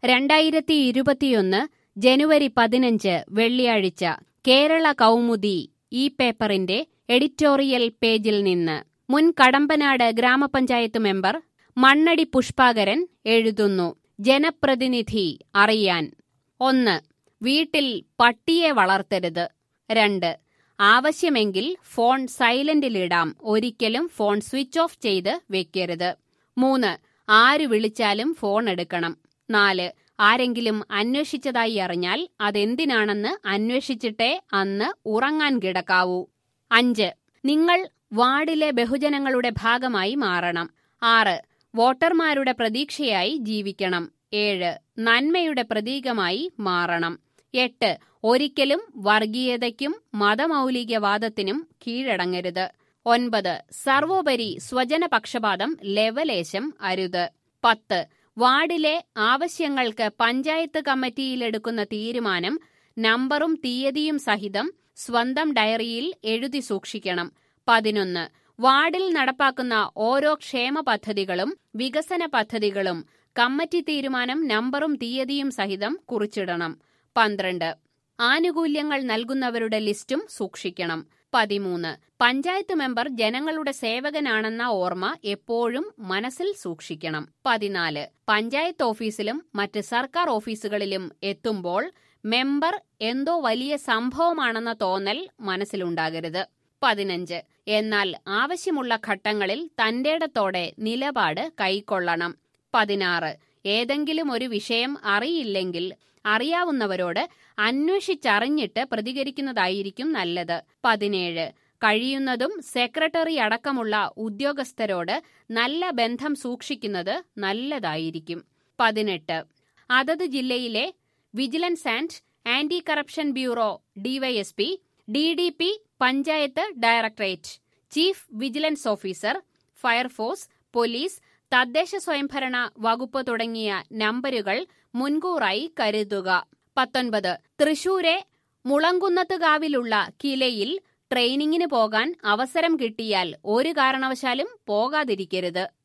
രണ്ടായിരത്തി ഇരുപത്തിയൊന്ന് ജനുവരി പതിനഞ്ച് വെള്ളിയാഴ്ച കേരള കൗമുദി ഈ പേപ്പറിന്റെ എഡിറ്റോറിയൽ പേജിൽ നിന്ന് മുൻ കടമ്പനാട് ഗ്രാമപഞ്ചായത്ത് മെമ്പർ മണ്ണടി പുഷ്പാകരൻ എഴുതുന്നു ജനപ്രതിനിധി അറിയാൻ ഒന്ന് വീട്ടിൽ പട്ടിയെ വളർത്തരുത് രണ്ട് ആവശ്യമെങ്കിൽ ഫോൺ സൈലന്റിലിടാം ഒരിക്കലും ഫോൺ സ്വിച്ച് ഓഫ് ചെയ്ത് വെക്കരുത് മൂന്ന് ആര് വിളിച്ചാലും ഫോൺ എടുക്കണം നാല് ആരെങ്കിലും അന്വേഷിച്ചതായി അറിഞ്ഞാൽ അതെന്തിനാണെന്ന് അന്വേഷിച്ചിട്ടേ അന്ന് ഉറങ്ങാൻ കിടക്കാവൂ അഞ്ച് നിങ്ങൾ വാർഡിലെ ബഹുജനങ്ങളുടെ ഭാഗമായി മാറണം ആറ് വോട്ടർമാരുടെ പ്രതീക്ഷയായി ജീവിക്കണം ഏഴ് നന്മയുടെ പ്രതീകമായി മാറണം എട്ട് ഒരിക്കലും വർഗീയതയ്ക്കും മതമൗലികവാദത്തിനും കീഴടങ്ങരുത് ഒൻപത് സർവോപരി സ്വജനപക്ഷപാതം ലെവലേശം അരുത് പത്ത് വാർഡിലെ ആവശ്യങ്ങൾക്ക് പഞ്ചായത്ത് കമ്മിറ്റിയിലെടുക്കുന്ന തീരുമാനം നമ്പറും തീയതിയും സഹിതം സ്വന്തം ഡയറിയിൽ എഴുതി സൂക്ഷിക്കണം പതിനൊന്ന് വാർഡിൽ നടപ്പാക്കുന്ന ഓരോ ക്ഷേമ പദ്ധതികളും വികസന പദ്ധതികളും കമ്മിറ്റി തീരുമാനം നമ്പറും തീയതിയും സഹിതം കുറിച്ചിടണം പന്ത്രണ്ട് ആനുകൂല്യങ്ങൾ നൽകുന്നവരുടെ ലിസ്റ്റും സൂക്ഷിക്കണം പതിമൂന്ന് പഞ്ചായത്ത് മെമ്പർ ജനങ്ങളുടെ സേവകനാണെന്ന ഓർമ്മ എപ്പോഴും മനസ്സിൽ സൂക്ഷിക്കണം പതിനാല് പഞ്ചായത്ത് ഓഫീസിലും മറ്റ് സർക്കാർ ഓഫീസുകളിലും എത്തുമ്പോൾ മെമ്പർ എന്തോ വലിയ സംഭവമാണെന്ന തോന്നൽ മനസ്സിലുണ്ടാകരുത് പതിനഞ്ച് എന്നാൽ ആവശ്യമുള്ള ഘട്ടങ്ങളിൽ തന്റേടത്തോടെ നിലപാട് കൈക്കൊള്ളണം പതിനാറ് ഏതെങ്കിലും ഒരു വിഷയം അറിയില്ലെങ്കിൽ അറിയാവുന്നവരോട് അന്വേഷിച്ചറിഞ്ഞിട്ട് പ്രതികരിക്കുന്നതായിരിക്കും നല്ലത് പതിനേഴ് കഴിയുന്നതും സെക്രട്ടറി അടക്കമുള്ള ഉദ്യോഗസ്ഥരോട് നല്ല ബന്ധം സൂക്ഷിക്കുന്നത് നല്ലതായിരിക്കും പതിനെട്ട് അതത് ജില്ലയിലെ vigilance and anti corruption bureau DYSP D D P panchayat directorate chief vigilance officer fire force police തദ്ദേശ സ്വയംഭരണ വകുപ്പ് തുടങ്ങിയ നമ്പരുകൾ മുൻകൂറായി കരുതുക പത്തൊൻപത് തൃശൂരെ മുളങ്കുന്നത്തുകാവിലുള്ള കിലയിൽ ട്രെയിനിങ്ങിന് പോകാൻ അവസരം കിട്ടിയാൽ ഒരു കാരണവശാലും പോകാതിരിക്കരുത്